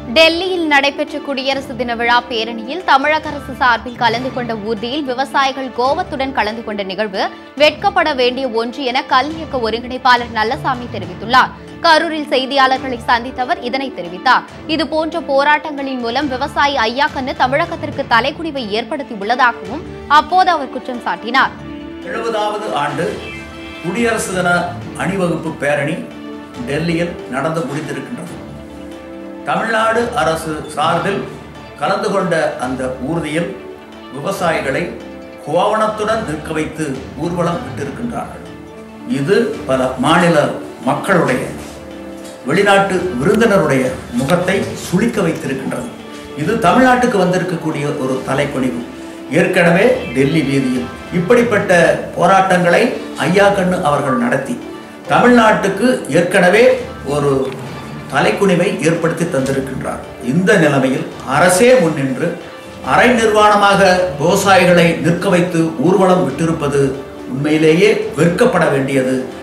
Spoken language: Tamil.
டெல்லியில் நடைபெற்ற குடியரசு தின விழா பேரணியில் தமிழக அரசு சார்பில் கலந்து கொண்ட ஊர்தியில் விவசாயிகள் கோவத்துடன் கலந்து கொண்ட நிகழ்வு வெட்கப்பட வேண்டிய ஒன்று என கல் இயக்க ஒருங்கிணைப்பாளர் நல்லசாமி தெரிவித்துள்ளார் கரூரில் செய்தியாளர்களை சந்தித்தவர் இதனை தெரிவித்தார் இதுபோன்ற போராட்டங்களின் மூலம் விவசாயி ஐயாக்கண்ணு தமிழகத்திற்கு தலைக்குடிவை ஏற்படுத்தி உள்ளதாகவும் அப்போது அவர் குற்றம் சாட்டினார் எழுபதாவது ஆண்டு குடியரசு தின அணிவகுப்பு பேரணி டெல்லியில் நடந்து முடிந்திருக்கின்றது தமிழ்நாடு அரசு சார்பில் கலந்து கொண்ட அந்த ஊர்தியில் விவசாயிகளை கோவணத்துடன் நிற்க வைத்து ஊர்வலம் விட்டிருக்கின்றார்கள் இது பல மாநில மக்களுடைய வெளிநாட்டு விருந்தினருடைய முகத்தை சுளிக்க வைத்திருக்கின்றது இது தமிழ்நாட்டுக்கு வந்திருக்கக்கூடிய ஒரு தலைக்குனிவு ஏற்கனவே டெல்லி வீதியில் இப்படிப்பட்ட போராட்டங்களை ஐயா கண்ணு அவர்கள் நடத்தி தமிழ்நாட்டுக்கு ஏற்கனவே ஒரு தலைக்குனிவை ஏற்படுத்தி தந்திருக்கின்றார் இந்த நிலைமையில் அரசே முன்னின்று அரை நிர்வாணமாக விவசாயிகளை நிற்க வைத்து ஊர்வலம் விட்டிருப்பது உண்மையிலேயே வெட்கப்பட வேண்டியது